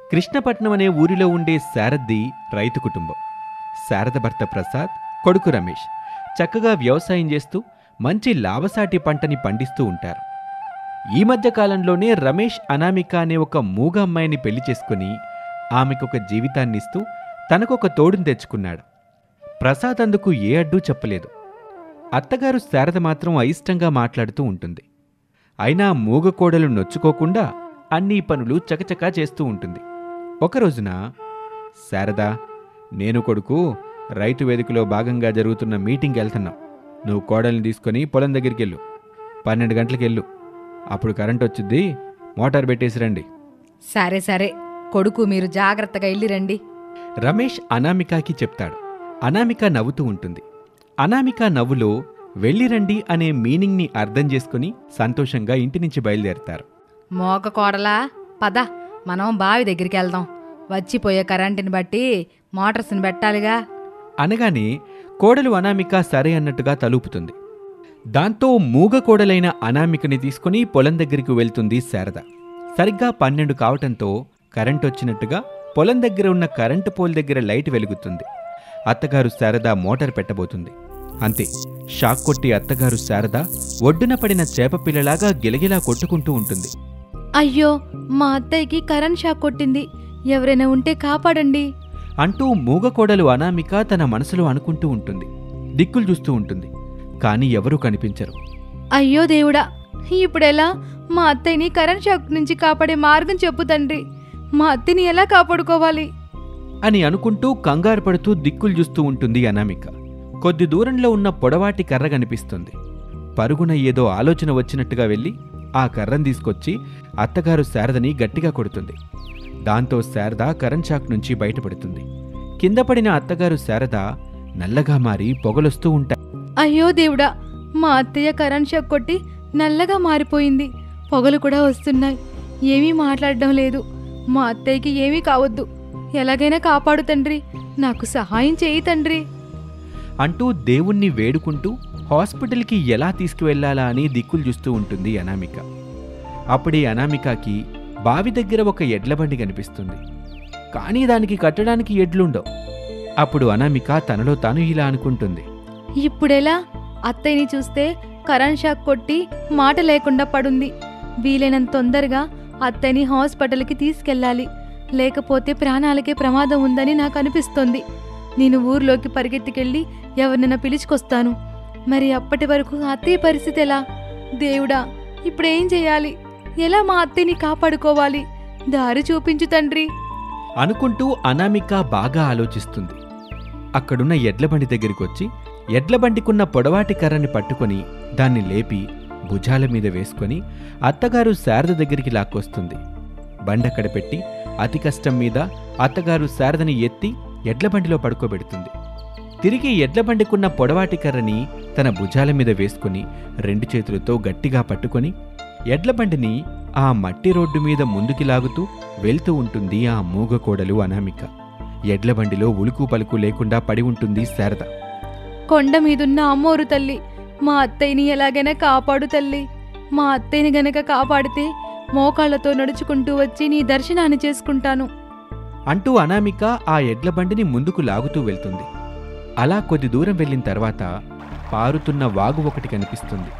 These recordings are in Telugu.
కృష్ణపట్నం అనే ఊరిలో ఉండే శారద్ది రైతు కుటుంబం శారద భర్త ప్రసాద్ కొడుకు రమేష్ చక్కగా వ్యవసాయం చేస్తూ మంచి లాభసాటి పంటని పండిస్తూ ఉంటారు ఈ మధ్య కాలంలోనే రమేష్ అనామిక అనే ఒక మూగ అమ్మాయిని పెళ్లి చేసుకుని ఆమెకొక జీవితాన్నిస్తూ తనకొక తోడుని తెచ్చుకున్నాడు ప్రసాద్ అందుకు ఏ అడ్డూ చెప్పలేదు అత్తగారు శారద మాత్రం అయిష్టంగా మాట్లాడుతూ ఉంటుంది అయినా మూగ కోడలు నొచ్చుకోకుండా అన్ని పనులు చకచకా చేస్తూ ఉంటుంది ఒక రోజున శారదా నేను కొడుకు రైతు వేదికలో భాగంగా జరుగుతున్న మీటింగ్కి వెళ్తున్నాం నువ్వు కోడల్ని తీసుకొని పొలం దగ్గరికి వెళ్ళు పన్నెండు గంటలకు వెళ్ళు అప్పుడు కరెంట్ వచ్చింది మోటార్ పెట్టేసి రండి సరే సరే కొడుకు మీరు జాగ్రత్తగా వెళ్ళి రండి రమేష్ అనామికకి చెప్తాడు అనామిక నవ్వుతూ ఉంటుంది అనామిక నవ్వులో వెళ్ళిరండి అనే మీనింగ్ని అర్థం చేసుకుని సంతోషంగా ఇంటి నుంచి బయలుదేరతారు మోక కోడలా పద మనం బావి దగ్గరికి వెళ్దాం వచ్చిపోయే కరెంటుని బట్టి మోటార్స్ని పెట్టాలిగా అనగానే కోడలు అనామిక సరే అన్నట్టుగా తలుపుతుంది దాంతో మూగ కోడలైన అనామికని తీసుకుని పొలం దగ్గరికి వెళ్తుంది శారద సరిగ్గా పన్నెండు కావటంతో కరెంట్ వచ్చినట్టుగా పొలం దగ్గర ఉన్న కరెంటు పోల్ దగ్గర లైట్ వెలుగుతుంది అత్తగారు శారద మోటార్ పెట్టబోతుంది అంతే షాక్ కొట్టి అత్తగారు శారద ఒడ్డున పడిన చేప పిల్లలాగా గిలగిలా కొట్టుకుంటూ ఉంటుంది అయ్యో మా అత్తయ్యకి కరెంట్ షాక్ కొట్టింది ఎవరైనా ఉంటే కాపాడండి అంటూ మూగ కోడలు అనామిక తన మనసులో అనుకుంటూ ఉంటుంది దిక్కులు చూస్తూ ఉంటుంది కానీ ఎవరూ కనిపించరు అయ్యో దేవుడా ఇప్పుడెలా మా అత్తయ్యని కరెంట్ షాక్ నుంచి కాపాడే మార్గం చెప్పు తండ్రి మా అత్తని ఎలా కాపాడుకోవాలి అని అనుకుంటూ కంగారు పడుతూ దిక్కులు చూస్తూ ఉంటుంది అనామిక కొద్ది దూరంలో ఉన్న పొడవాటి కర్ర కనిపిస్తుంది పరుగున ఏదో ఆలోచన వచ్చినట్టుగా వెళ్ళి ఆ కర్రను తీసుకొచ్చి అత్తగారు శారదని గట్టిగా కొడుతుంది దాంతో శారద కరెంట్ షాక్ నుంచి బయటపడుతుంది కింద పడిన అత్తగారు శారద నల్లగా మారి పొగలొస్తూ ఉంటాయి అయ్యో దేవుడా మా అత్తయ్య కరెంట్ షాక్ కొట్టి నల్లగా మారిపోయింది పొగలు కూడా వస్తున్నాయి ఏమీ మాట్లాడడం లేదు మా అత్తయ్యకి ఏమీ కావద్దు ఎలాగైనా కాపాడు తండ్రి నాకు సహాయం చేయి తండ్రి అంటూ దేవుణ్ణి వేడుకుంటూ హాస్పిటల్కి ఎలా తీసుకువెళ్లాలా అని దిక్కులు చూస్తూ ఉంటుంది అనామిక అప్పుడే అనామికకి బావి దగ్గర ఒక ఎడ్లబండి కనిపిస్తుంది కానీ దానికి కట్టడానికి ఎడ్లుండవు అప్పుడు అనామిక తనలో తాను ఇలా అనుకుంటుంది ఇప్పుడెలా అత్తయ్యని చూస్తే కరెంట్ షాక్ కొట్టి మాట లేకుండా పడుంది వీలైనంత తొందరగా అత్తయ్యని హాస్పిటల్కి తీసుకెళ్ళాలి లేకపోతే ప్రాణాలకే ప్రమాదం ఉందని నాకు అనిపిస్తోంది నేను ఊర్లోకి పరిగెత్తికెళ్ళి ఎవరినైనా పిలుచుకొస్తాను మరి అప్పటి వరకు అత్తయ్య పరిస్థితి ఎలా దేవుడా ఇప్పుడేం చేయాలి ఎలా మా అత్తయ్యని కాపాడుకోవాలి దారి చూపించు తండ్రి అనుకుంటూ అనామిక బాగా ఆలోచిస్తుంది అక్కడున్న ఎడ్లబండి దగ్గరికి వచ్చి ఎడ్లబండికున్న పొడవాటి కర్రని పట్టుకొని దాన్ని లేపి భుజాల మీద వేసుకొని అత్తగారు శారద దగ్గరికి లాక్కొస్తుంది బండక్కడ పెట్టి అతి కష్టం మీద అత్తగారు శారదని ఎత్తి ఎడ్లబండిలో పడుకోబెడుతుంది తిరిగి ఎడ్లబండికున్న పొడవాటి కర్రని తన భుజాల మీద వేసుకుని రెండు చేతులతో గట్టిగా పట్టుకొని ఎడ్లబండిని ఆ మట్టి రోడ్డు మీద ముందుకి లాగుతూ వెళ్తూ ఉంటుంది ఆ మూగ కోడలు అనామిక ఎడ్లబండిలో ఉలుకు పలుకు లేకుండా పడి ఉంటుంది శారద కొండ మీదున్న అమ్మోరు తల్లి మా అత్తయ్యని ఎలాగైనా కాపాడు తల్లి మా అత్తయ్యని గనక కాపాడితే మోకాళ్లతో నడుచుకుంటూ వచ్చి నీ దర్శనాన్ని చేసుకుంటాను అంటూ అనామిక ఆ ఎడ్లబండిని ముందుకు లాగుతూ వెళ్తుంది అలా కొద్ది దూరం వెళ్ళిన తర్వాత పారుతున్న వాగు ఒకటి కనిపిస్తుంది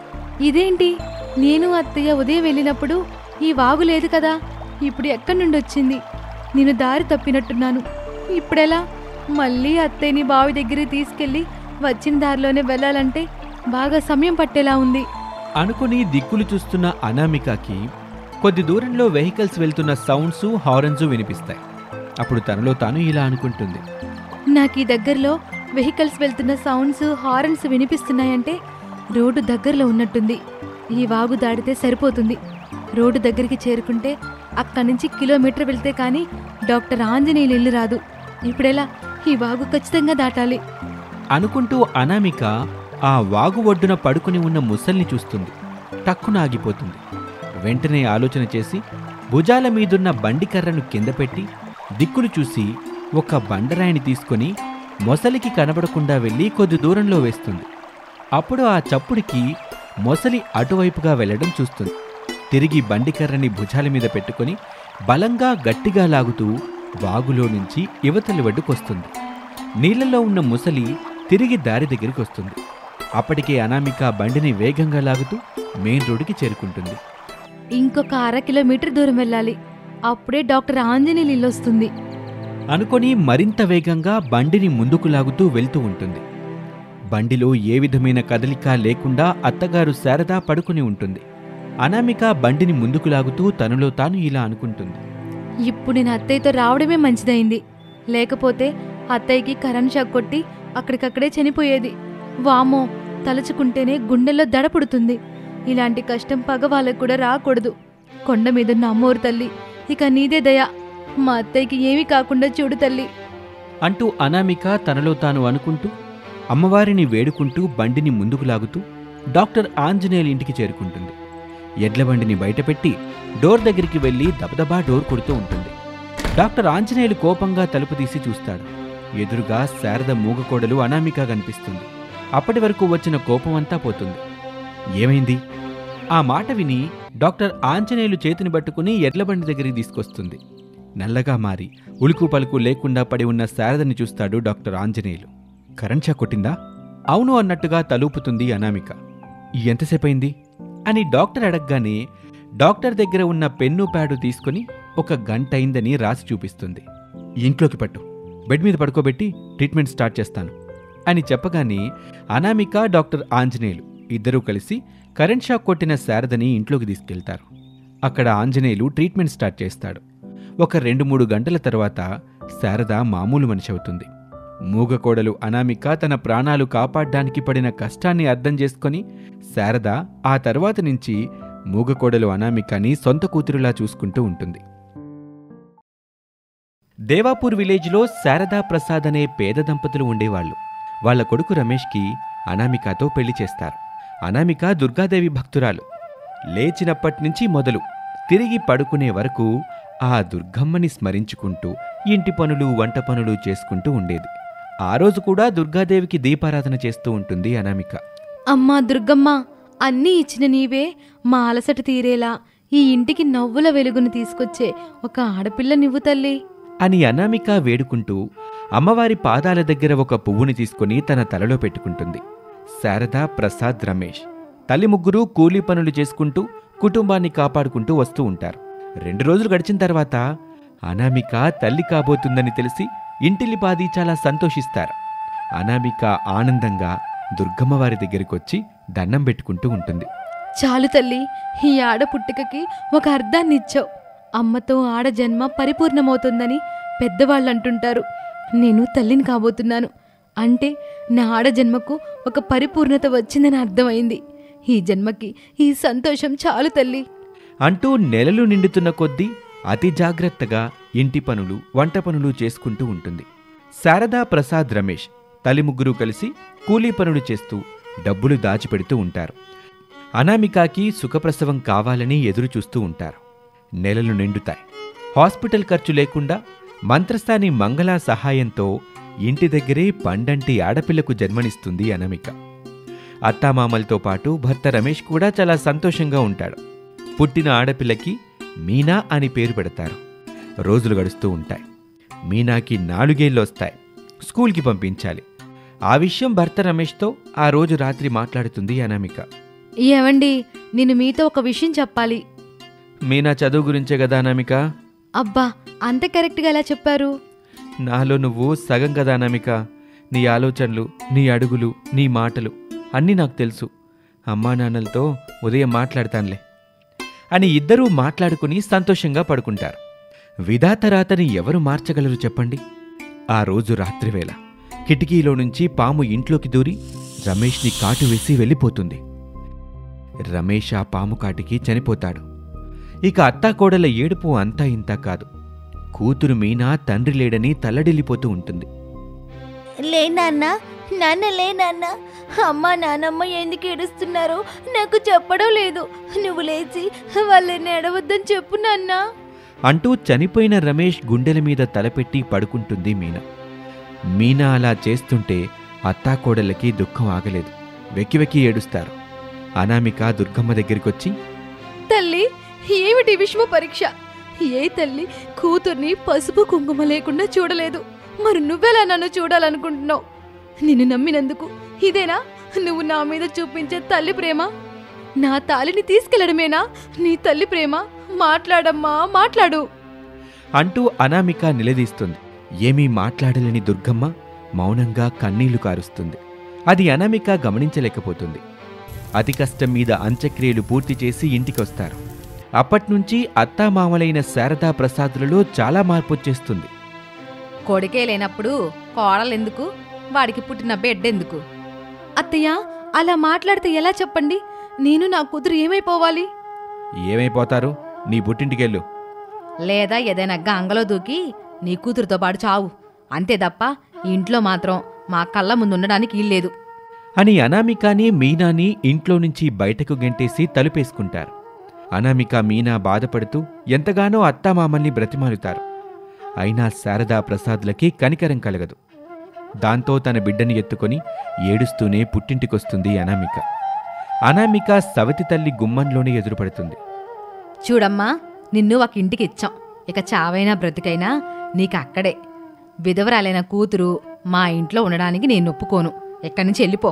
ఇదేంటి నేను అత్తయ్య ఉదయం వెళ్ళినప్పుడు ఈ వాగు లేదు కదా ఇప్పుడు ఎక్కడి నుండి వచ్చింది నేను దారి తప్పినట్టున్నాను ఇప్పుడెలా మళ్ళీ అత్తయ్యని బావి దగ్గరికి తీసుకెళ్ళి వచ్చిన దారిలోనే వెళ్ళాలంటే బాగా సమయం పట్టేలా ఉంది అనుకుని దిక్కులు చూస్తున్న అనామికకి కొద్ది దూరంలో వెహికల్స్ వెళ్తున్న సౌండ్స్ హారన్స్ వినిపిస్తాయి అప్పుడు తనలో తాను ఇలా అనుకుంటుంది నాకు ఈ దగ్గరలో వెహికల్స్ వెళ్తున్న సౌండ్స్ హారన్స్ వినిపిస్తున్నాయంటే రోడ్డు దగ్గరలో ఉన్నట్టుంది ఈ వాగు దాడితే సరిపోతుంది రోడ్డు దగ్గరికి చేరుకుంటే అక్కడి నుంచి కిలోమీటర్ వెళ్తే కానీ డాక్టర్ ఆంజనేయులు ఇల్లు రాదు ఇప్పుడెలా ఈ వాగు ఖచ్చితంగా దాటాలి అనుకుంటూ అనామిక ఆ వాగు ఒడ్డున పడుకుని ఉన్న ముసల్ని చూస్తుంది టక్కున ఆగిపోతుంది వెంటనే ఆలోచన చేసి భుజాల మీదున్న బండి కర్రను కింద పెట్టి దిక్కులు చూసి ఒక బండరాయిని తీసుకొని మొసలికి కనబడకుండా వెళ్ళి కొద్ది దూరంలో వేస్తుంది అప్పుడు ఆ చప్పుడికి మొసలి అటువైపుగా వెళ్ళడం చూస్తుంది తిరిగి బండి కర్రని భుజాల మీద పెట్టుకొని బలంగా గట్టిగా లాగుతూ వాగులో నుంచి యువతలి ఒడ్డుకొస్తుంది నీళ్లలో ఉన్న ముసలి తిరిగి దారి దగ్గరికి వస్తుంది అప్పటికే అనామిక బండిని వేగంగా లాగుతూ మెయిన్ రోడ్డుకి చేరుకుంటుంది ఇంకొక అర కిలోమీటర్ దూరం వెళ్ళాలి అప్పుడే డాక్టర్ ఆంజనేయులు ఇల్లు వస్తుంది అనుకొని మరింత వేగంగా బండిని ముందుకు లాగుతూ వెళ్తూ ఉంటుంది బండిలో ఏ విధమైన కదలిక లేకుండా అత్తగారు శారద పడుకుని ఉంటుంది అనామిక బండిని ముందుకు లాగుతూ తనలో తాను ఇలా అనుకుంటుంది ఇప్పుడు నేను అత్తయ్యతో రావడమే మంచిదైంది లేకపోతే అత్తయ్యకి కరెంట్ షాక్ కొట్టి అక్కడికక్కడే చనిపోయేది వామో తలుచుకుంటేనే గుండెల్లో దడ పుడుతుంది ఇలాంటి కష్టం పగ వాళ్ళకు కూడా రాకూడదు కొండ మీదున్న అమ్మోరు తల్లి ఇక నీదే దయ మా అత్తయ్యకి ఏమీ కాకుండా చూడు తల్లి అంటూ అనామిక తనలో తాను అనుకుంటూ అమ్మవారిని వేడుకుంటూ బండిని ముందుకు లాగుతూ డాక్టర్ ఆంజనేయుల ఇంటికి చేరుకుంటుంది ఎడ్ల బండిని బయటపెట్టి డోర్ దగ్గరికి వెళ్ళి దబదబా డోర్ కొడుతూ ఉంటుంది డాక్టర్ ఆంజనేయులు కోపంగా తలుపు తీసి చూస్తాడు ఎదురుగా శారద మూగకోడలు అనామిక కనిపిస్తుంది అప్పటి వరకు వచ్చిన కోపమంతా పోతుంది ఏమైంది ఆ మాట విని డాక్టర్ ఆంజనేయులు చేతిని పట్టుకుని ఎడ్లబండి దగ్గరికి తీసుకొస్తుంది నల్లగా మారి ఉలుకు పలుకు లేకుండా పడి ఉన్న శారదని చూస్తాడు డాక్టర్ ఆంజనేయులు కరెంట్ షాక్ కొట్టిందా అవును అన్నట్టుగా తలూపుతుంది అనామిక ఎంతసేపయింది అని డాక్టర్ అడగగానే డాక్టర్ దగ్గర ఉన్న పెన్ను ప్యాడు తీసుకుని ఒక గంట అయిందని రాసి చూపిస్తుంది ఇంట్లోకి పట్టు బెడ్ మీద పడుకోబెట్టి ట్రీట్మెంట్ స్టార్ట్ చేస్తాను అని చెప్పగానే అనామిక డాక్టర్ ఆంజనేయులు ఇద్దరూ కలిసి కరెంట్ షాక్ కొట్టిన శారదని ఇంట్లోకి తీసుకెళ్తారు అక్కడ ఆంజనేయులు ట్రీట్మెంట్ స్టార్ట్ చేస్తాడు ఒక రెండు మూడు గంటల తర్వాత శారద మామూలు మనిషి అవుతుంది మూగకోడలు అనామిక తన ప్రాణాలు కాపాడ్డానికి పడిన కష్టాన్ని అర్థం చేసుకొని శారద ఆ తర్వాత నుంచి మూగకోడలు అనామికని సొంత కూతురులా చూసుకుంటూ ఉంటుంది దేవాపూర్ విలేజ్లో శారదా ప్రసాద్ అనే పేద దంపతులు ఉండేవాళ్ళు వాళ్ళ కొడుకు రమేష్కి అనామికతో పెళ్లి చేస్తారు అనామిక దుర్గాదేవి భక్తురాలు లేచినప్పటినుంచి మొదలు తిరిగి పడుకునే వరకు ఆ దుర్గమ్మని స్మరించుకుంటూ ఇంటి పనులు వంట పనులు చేసుకుంటూ ఉండేది ఆ రోజు కూడా దుర్గాదేవికి దీపారాధన చేస్తూ ఉంటుంది అనామిక అమ్మా దుర్గమ్మ అన్నీ ఇచ్చిన నీవే మా అలసట తీరేలా ఈ ఇంటికి నవ్వుల వెలుగును తీసుకొచ్చే ఒక ఆడపిల్ల నువ్వు తల్లి అని అనామిక వేడుకుంటూ అమ్మవారి పాదాల దగ్గర ఒక పువ్వుని తీసుకుని తన తలలో పెట్టుకుంటుంది శారద ప్రసాద్ రమేష్ తల్లి ముగ్గురు కూలీ పనులు చేసుకుంటూ కుటుంబాన్ని కాపాడుకుంటూ వస్తూ ఉంటారు రెండు రోజులు గడిచిన తర్వాత అనామిక తల్లి కాబోతుందని తెలిసి ఇంటిల్లిపాది చాలా సంతోషిస్తారు అనామిక ఆనందంగా దుర్గమ్మవారి దగ్గరికి వచ్చి దండం పెట్టుకుంటూ ఉంటుంది చాలు తల్లి ఈ ఆడ పుట్టుకకి ఒక అర్థాన్ని ఇచ్చావు అమ్మతో ఆడ జన్మ పరిపూర్ణమవుతుందని పెద్దవాళ్ళు అంటుంటారు నేను తల్లిని కాబోతున్నాను అంటే నా ఆడ జన్మకు ఒక పరిపూర్ణత వచ్చిందని అర్థమైంది ఈ జన్మకి ఈ సంతోషం చాలు తల్లి అంటూ నెలలు నిండుతున్న కొద్దీ అతి జాగ్రత్తగా ఇంటి పనులు వంట పనులు చేసుకుంటూ ఉంటుంది శారదా ప్రసాద్ రమేష్ తల్లి ముగ్గురు కలిసి కూలీ పనులు చేస్తూ డబ్బులు దాచిపెడుతూ ఉంటారు అనామికాకి సుఖప్రసవం కావాలని ఎదురు చూస్తూ ఉంటారు నెలలు నిండుతాయి హాస్పిటల్ ఖర్చు లేకుండా మంత్రస్థాని మంగళ సహాయంతో ఇంటి దగ్గరే పండంటి ఆడపిల్లకు జన్మనిస్తుంది అనామిక అత్తామామలతో పాటు భర్త రమేష్ కూడా చాలా సంతోషంగా ఉంటాడు పుట్టిన ఆడపిల్లకి మీనా అని పేరు పెడతారు రోజులు గడుస్తూ ఉంటాయి మీనాకి నాలుగేళ్ళు వస్తాయి స్కూల్కి పంపించాలి ఆ విషయం భర్త రమేష్తో ఆ రోజు రాత్రి మాట్లాడుతుంది అనామిక ఏవండి నేను మీతో ఒక విషయం చెప్పాలి మీనా చదువు గురించే కదా అనామిక అబ్బా అంత కరెక్ట్గా ఎలా చెప్పారు నాలో నువ్వు సగం కదా అనామిక నీ ఆలోచనలు నీ అడుగులు నీ మాటలు అన్నీ నాకు తెలుసు అమ్మా నాన్నలతో ఉదయం మాట్లాడతానులే అని ఇద్దరూ మాట్లాడుకుని సంతోషంగా పడుకుంటారు విధాతరాతని ఎవరు మార్చగలరు చెప్పండి ఆ రోజు రాత్రివేళ కిటికీలో నుంచి పాము ఇంట్లోకి దూరి రమేష్ని కాటు వేసి వెళ్ళిపోతుంది రమేష్ ఆ పాము కాటికి చనిపోతాడు ఇక అత్తాకోడల ఏడుపు అంతా ఇంతా కాదు కూతురు మీనా తండ్రి లేడని తల్లడిల్లిపోతూ ఉంటుంది లే నాన్న నాన్న లే నాన్న అమ్మ నానమ్మ ఎందుకు ఏడుస్తున్నారు నాకు చెప్పడం లేదు నువ్వు లేచి వాళ్ళని ఎడవద్దని చెప్పు నాన్న అంటూ చనిపోయిన రమేష్ గుండెల మీద తలపెట్టి పడుకుంటుంది మీనా మీనా అలా చేస్తుంటే అత్తాకోడలకి దుఃఖం ఆగలేదు వెక్కి వెక్కి ఏడుస్తారు అనామిక దుర్గమ్మ దగ్గరికొచ్చి తల్లి ఏమిటి విషమ పరీక్ష ఏ తల్లి కూతుర్ని పసుపు కుంకుమ లేకుండా చూడలేదు మరి నువ్వెలా నన్ను చూడాలనుకుంటున్నావు నిన్ను నమ్మినందుకు ఇదేనా నువ్వు నా మీద చూపించే తల్లి ప్రేమ నా తాలిని తీసుకెళ్లడమేనా నీ తల్లి ప్రేమ మాట్లాడమ్మా మాట్లాడు అంటూ అనామిక నిలదీస్తుంది ఏమీ మాట్లాడలేని దుర్గమ్మ మౌనంగా కన్నీళ్లు కారుస్తుంది అది అనామిక గమనించలేకపోతుంది అతి కష్టం మీద అంత్యక్రియలు పూర్తి చేసి ఇంటికొస్తారు అప్పట్నుంచి అత్తామామలైన శారదా ప్రసాదులలో చాలా మార్పొచ్చేస్తుంది కొడుకే లేనప్పుడు కోడలెందుకు వాడికి పుట్టిన బిడ్డెందుకు అత్తయ్య అలా మాట్లాడితే ఎలా చెప్పండి నేను నా కూతురు ఏమైపోవాలి ఏమైపోతారు నీ పుట్టింటికెళ్ళు లేదా ఏదైనా గంగలో దూకి నీ కూతురుతో పాటు చావు అంతే తప్ప ఇంట్లో మాత్రం మా కళ్ళ ముందు ఉండడానికి ఇల్లేదు అని అనామికాని మీనాని ఇంట్లో నుంచి బయటకు గెంటేసి తలుపేసుకుంటారు అనామిక మీనా బాధపడుతూ ఎంతగానో అత్తామామల్ని బ్రతిమాలుతారు అయినా శారదా ప్రసాద్లకి కనికరం కలగదు దాంతో తన బిడ్డని ఎత్తుకొని ఏడుస్తూనే పుట్టింటికొస్తుంది అనామిక అనామిక సవతి తల్లి గుమ్మంలోనే ఎదురుపడుతుంది చూడమ్మా నిన్ను ఒక ఇంటికి ఇచ్చాం ఇక చావైనా బ్రతికైనా నీకు అక్కడే విధవరాలైన కూతురు మా ఇంట్లో ఉండడానికి నేను ఒప్పుకోను ఎక్కడి నుంచి వెళ్ళిపో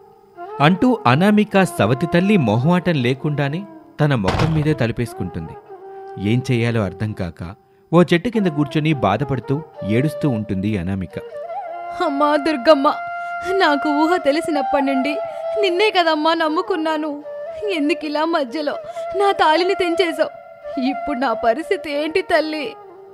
అంటూ అనామిక సవతి తల్లి మొహమాటం లేకుండానే తన ముఖం మీదే తలుపేసుకుంటుంది ఏం చెయ్యాలో అర్థం కాక ఓ చెట్టు కింద కూర్చొని బాధపడుతూ ఏడుస్తూ ఉంటుంది అనామిక అమ్మా దుర్గమ్మ నాకు ఊహ తెలిసినప్పటి నుండి నిన్నే కదమ్మా నమ్ముకున్నాను ఎందుకిలా మధ్యలో నా తాలిని తెంచేశావు ఇప్పుడు నా పరిస్థితి ఏంటి తల్లి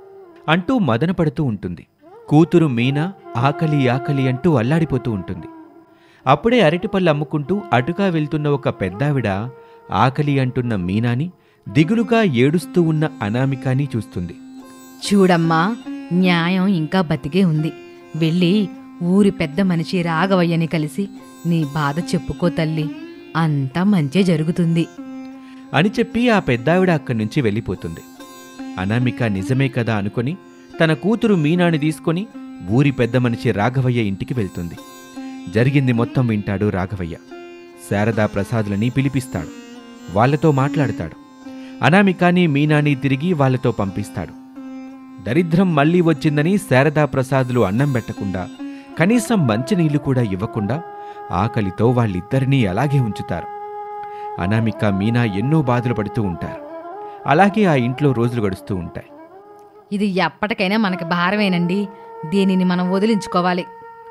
అంటూ మదనపడుతూ ఉంటుంది కూతురు మీనా ఆకలి ఆకలి అంటూ అల్లాడిపోతూ ఉంటుంది అప్పుడే అరటిపళ్ళు అమ్ముకుంటూ అటుగా వెళ్తున్న ఒక పెద్దావిడ ఆకలి అంటున్న మీనాని దిగులుగా ఏడుస్తూ ఉన్న అనామికాని చూస్తుంది చూడమ్మా న్యాయం ఇంకా బతికే ఉంది వెళ్ళి ఊరి పెద్ద మనిషి రాఘవయ్యని కలిసి నీ బాధ చెప్పుకో తల్లి అంతా మంచే జరుగుతుంది అని చెప్పి ఆ పెద్దావిడ అక్కడి నుంచి వెళ్ళిపోతుంది అనామిక నిజమే కదా అనుకొని తన కూతురు మీనాని తీసుకొని ఊరి పెద్ద మనిషి రాఘవయ్య ఇంటికి వెళ్తుంది జరిగింది మొత్తం వింటాడు రాఘవయ్య శారదా ప్రసాదులని పిలిపిస్తాడు వాళ్ళతో మాట్లాడతాడు అనామికాని మీనాని తిరిగి వాళ్ళతో పంపిస్తాడు దరిద్రం మళ్ళీ వచ్చిందని శారదా ప్రసాదులు అన్నం పెట్టకుండా కనీసం మంచినీళ్లు కూడా ఇవ్వకుండా ఆకలితో వాళ్ళిద్దరినీ అలాగే ఉంచుతారు అనామిక మీనా ఎన్నో బాధలు పడుతూ ఉంటారు అలాగే ఆ ఇంట్లో రోజులు గడుస్తూ ఉంటాయి ఇది ఎప్పటికైనా మనకి భారమేనండి దీనిని మనం వదిలించుకోవాలి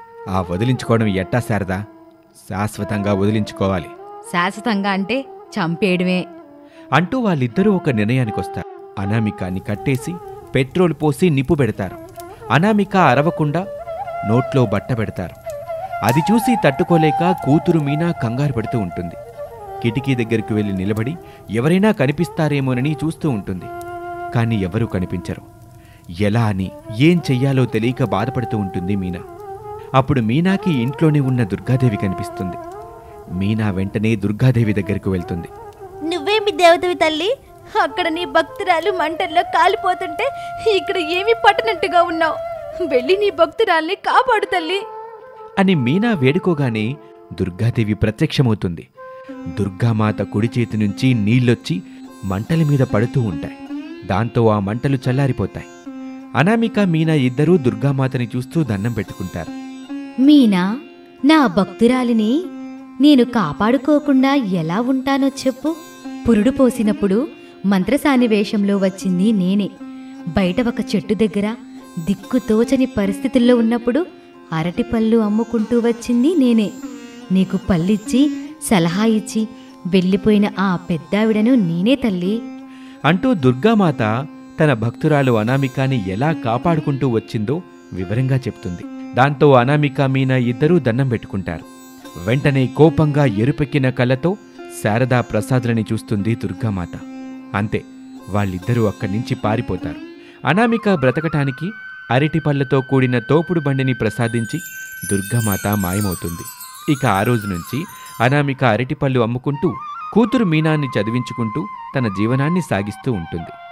ఆ వదిలించుకోవడం ఎట్టా శారదా శాశ్వతంగా వదిలించుకోవాలి శాశ్వతంగా అంటే చంపేయడమే అంటూ వాళ్ళిద్దరూ ఒక నిర్ణయానికొస్తారు అనామికాని కట్టేసి పెట్రోల్ పోసి నిప్పు పెడతారు అనామిక అరవకుండా నోట్లో బట్ట పెడతారు అది చూసి తట్టుకోలేక కూతురు మీనా కంగారు పడుతూ ఉంటుంది కిటికీ దగ్గరికి వెళ్ళి నిలబడి ఎవరైనా కనిపిస్తారేమోనని చూస్తూ ఉంటుంది కానీ ఎవరూ కనిపించరు ఎలా అని ఏం చెయ్యాలో తెలియక బాధపడుతూ ఉంటుంది మీనా అప్పుడు మీనాకి ఇంట్లోనే ఉన్న దుర్గాదేవి కనిపిస్తుంది మీనా వెంటనే దుర్గాదేవి దగ్గరకు వెళ్తుంది నువ్వేమి దేవతవి తల్లి అక్కడ నీ భక్తురాలు మంటల్లో కాలిపోతుంటే ఇక్కడ ఏమీ పట్టనట్టుగా ఉన్నావు వెళ్ళి నీ భక్తురాల్ని కాపాడు తల్లి అని మీనా వేడుకోగానే దుర్గాదేవి ప్రత్యక్షమవుతుంది దుర్గామాత కుడి చేతి నుంచి నీళ్ళొచ్చి మంటల మీద పడుతూ ఉంటాయి దాంతో ఆ మంటలు చల్లారిపోతాయి అనామిక మీనా ఇద్దరూ దుర్గామాతని చూస్తూ దండం పెట్టుకుంటారు మీనా నా భక్తురాలిని నేను కాపాడుకోకుండా ఎలా ఉంటానో చెప్పు పురుడు పోసినప్పుడు మంత్రసాని వేషంలో వచ్చింది నేనే బయట ఒక చెట్టు దగ్గర దిక్కు తోచని పరిస్థితుల్లో ఉన్నప్పుడు అరటి పళ్ళు అమ్ముకుంటూ వచ్చింది నేనే నీకు పళ్ళిచ్చి సలహా ఇచ్చి వెళ్ళిపోయిన ఆ పెద్దావిడను నేనే తల్లి అంటూ దుర్గామాత తన భక్తురాలు అనామికాని ఎలా కాపాడుకుంటూ వచ్చిందో వివరంగా చెప్తుంది దాంతో అనామిక మీనా ఇద్దరూ దండం పెట్టుకుంటారు వెంటనే కోపంగా ఎరుపెక్కిన కళ్ళతో శారదా ప్రసాదులని చూస్తుంది దుర్గామాత అంతే వాళ్ళిద్దరూ అక్కడి నుంచి పారిపోతారు అనామిక బ్రతకటానికి అరటి పళ్ళతో కూడిన తోపుడు బండిని ప్రసాదించి దుర్గామాత మాయమవుతుంది ఇక ఆ రోజు నుంచి అనామిక అరటిపళ్ళు అమ్ముకుంటూ కూతురు మీనాన్ని చదివించుకుంటూ తన జీవనాన్ని సాగిస్తూ ఉంటుంది